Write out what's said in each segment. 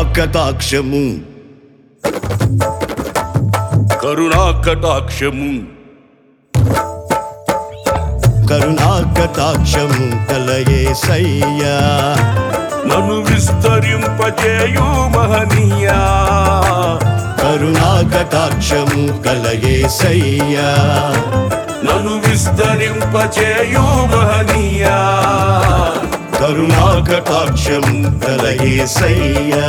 కటాక్షము కరుణా కటాక్షము కరుణా కటాక్షము కలయేసయ్యా నన్ను విస్తరింపజేయు మహనీయా కరుణా కటాక్షము కలయేసయ్యా నన్ను విస్తరింపజేయు మహనీయా కరుణా కటాక్షము కలయేసయ్యా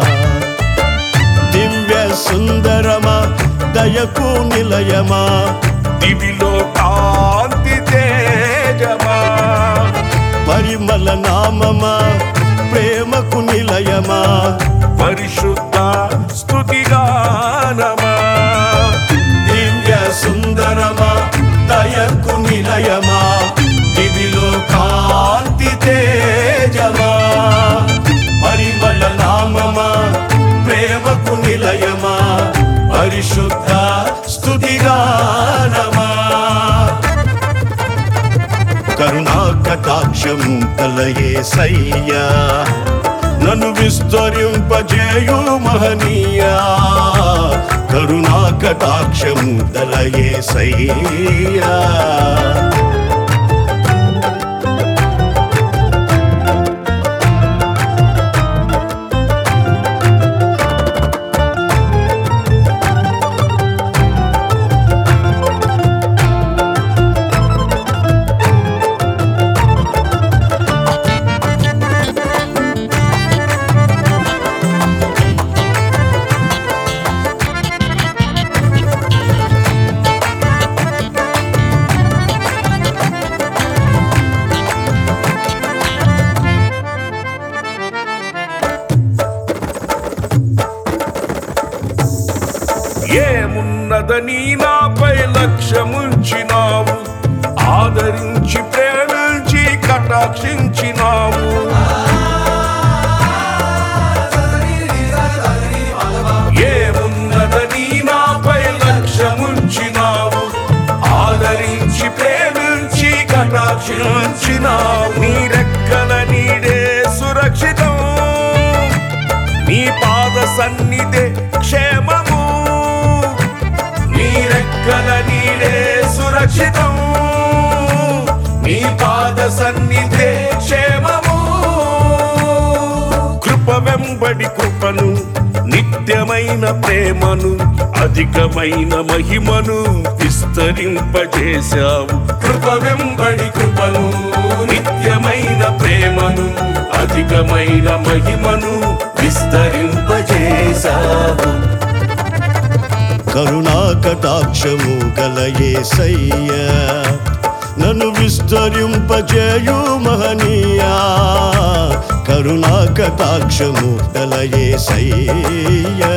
దివ్య సుందరమా దయకు నిలయమా దివిలో కాంతి తేజమా పరిమళ నామమా ప్రేమకు నిలయమా పరిశుద్ధ స్తుతిగానమా దివ్య సుందరమా దయకు నిలయమా దివిలో కాంతి తేజమా పరిమళ నామమా ప్రేమకు నిలయమా పరిశుద్ధ స్తుతిగానమా కరుణా కటాక్షము కలయేసయ్యా నన్ను విస్తరింపజేయు మహనీయా కరుణా కటాక్షము కలయేసయ్యా ఏమున్నదని నాపై లక్ష్యముంచినావు ఆదరించి ప్రేమించి కటాక్షించినావు ఏమున్నదని నాపై లక్ష్యముంచినావు ఆదరించి ప్రేమించి కటాక్షించినావు నీ రెక్కల నీడే సురక్షితం నీ పాద సన్నిధే క్షేమము నీ రెక్కల నీడే సురక్షితం నీ పాద సన్నిధే క్షేమము కృప వెంబడి కృపను నిత్యమైన ప్రేమను అధికమైన మహిమను విస్తరింపజేశావు కృప వెంబడి కృపను నిత్యమైన ప్రేమను అధికమైన మహిమను విస్తరింపజేశావు కరుణా కటాక్షము కలయేసయ్యా నన్ను విస్తరింపజేయు మహనీయా కరుణా కటాక్షము కలయేసయ్యా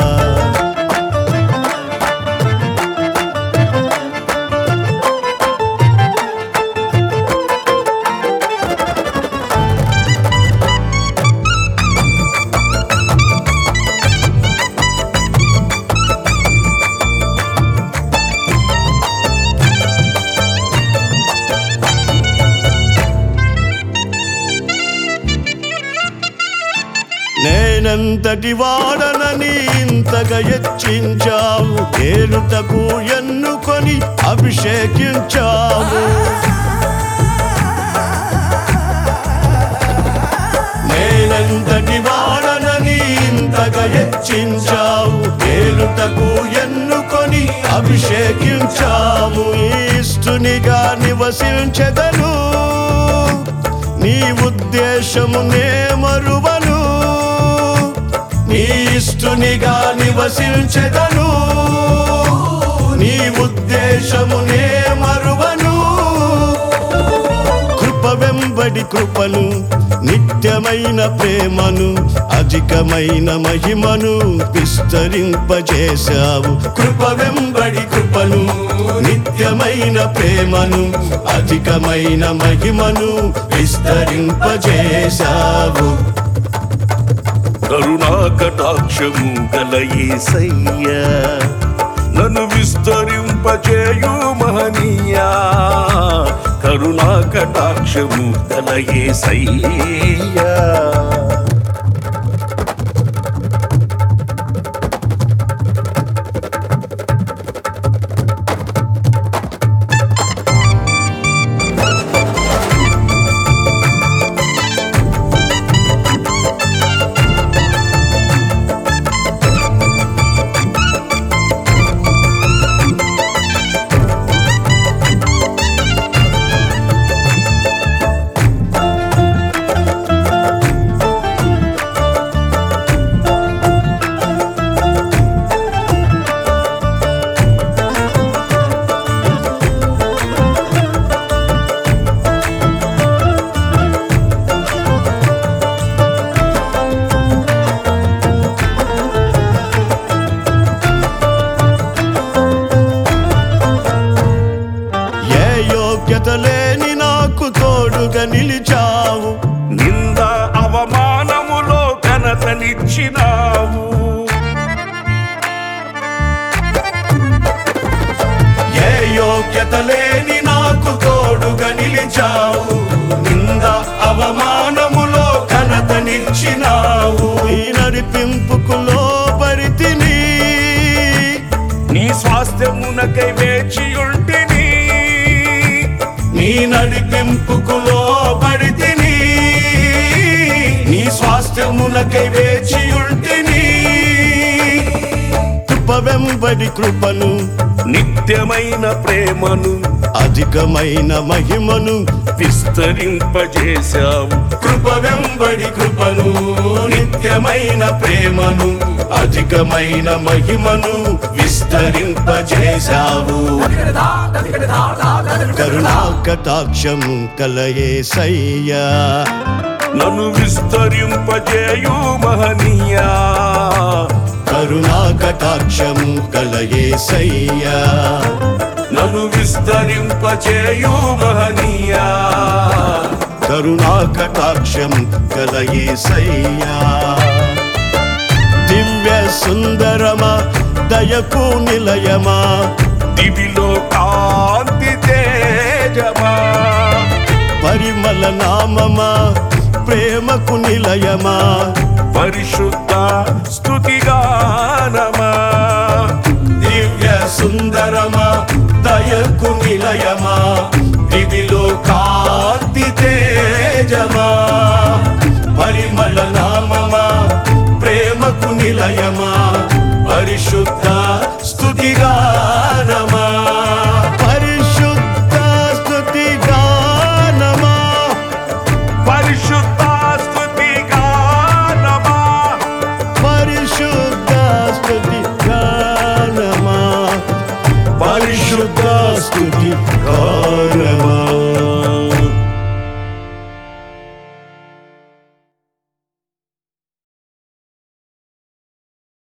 నేనంతటి వాడనని ఇంతగా హెచ్చించావు ఏలుటకు ఎన్నుకొని అభిషేకించావు నేనంతటి వాడనని ఇంతగా హెచ్చించావు ఏలుటకు ఎన్నుకొని అభిషేకించావు ఇష్టునిగా నివసించెదను నీ ఉద్దేశము నే మరువను నీ ఇష్టునిగా నివసించెదను నీ ఉద్దేశము నే మరువను కృప వెంబడి కృపను నిత్యమైన ప్రేమను అధికమైన మహిమను విస్తరింపజేశావు కృప వెంబడి కృపను నిత్యమైన ప్రేమను అధికమైన మహిమను విస్తరింపజేశావు కరుణా కటాక్షము గల యేసయ్యా నన్ను విస్తరింపజేయు మహనీయా కరుణా కటాక్షము గల యేసయ్యా నిచ్చినావు ఏ యోగ్యత లేని నాకు తోడుగా నిలిచావు నింద అవమానములో ఘనతనిచ్చినావు ఈ నడిపింపుకు లోబడితిని నీ స్వాస్థ్యమునకై వేచియుంటిని నీ నడిపింపుకు లోబడితిని నీ స్వాస్థ్యమునకై వేచియుంటిని కృప వెంబడి కృపను నిత్యమైన ప్రేమను అధికమైన మహిమను విస్తరింపజేశావు కృప వెంబడి కృపను నిత్యమైన ప్రేమను అధికమైన మహిమను విస్తరింపజేశావు కరుణా కటాక్షము కలయేసయ్యా నన్ను విస్తరింపజేయు మహనీయా కరుణా కటాక్షము కలయేసయ్యా నన్ను విస్తరింపజేయు మహనీయా కరుణా కటాక్షం కలయేసయ్యా దివ్య సుందరమా దయకు నిలయమా దివిలో కాంతి తేజమా పరిమళ నామమా ప్రేమకు నిలయమా పరిశుద్ధ స్తుతిగానమా దివ్య సుందరమా దయకు నిలయమా దివిలో కాంతి తేజమా పరిమళ నామమా ప్రేమకు నిలయమా పరిశుద్ధ స్తుతిగానమా పరిశుద్ధ స్తుతిగానమా పరిశుద్ధ స్తుతిగానమా పరిశుద్ధ స్తుతి గానమా పరిశుద్ధ స్తుతి గానమా